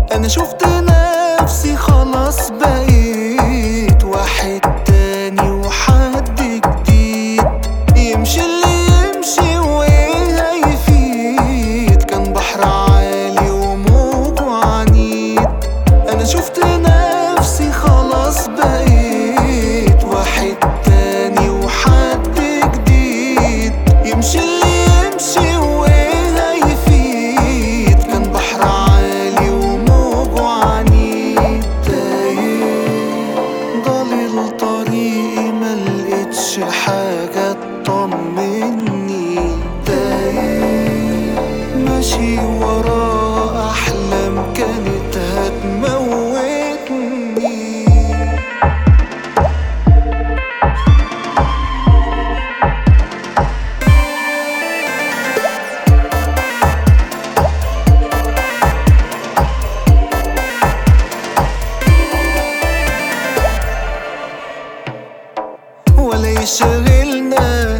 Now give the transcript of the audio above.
انا شفت نفسي خلاص بقيت واحد تاني وحد جديد يمشي اللي يمشي وايه هيفيد كان بحر عالي وموجه عنيد انا شفت نفسي خلاص بقيت واحد تاني وحد جديد يمشي اللي يمشي وايه هيفيد كان بحر عالي وموجه عنيد تايه ضليل طريقي ملقتش حاجة تطمني تايه ماشي ورا أحلام كانت هتموتني ولا يشغلنا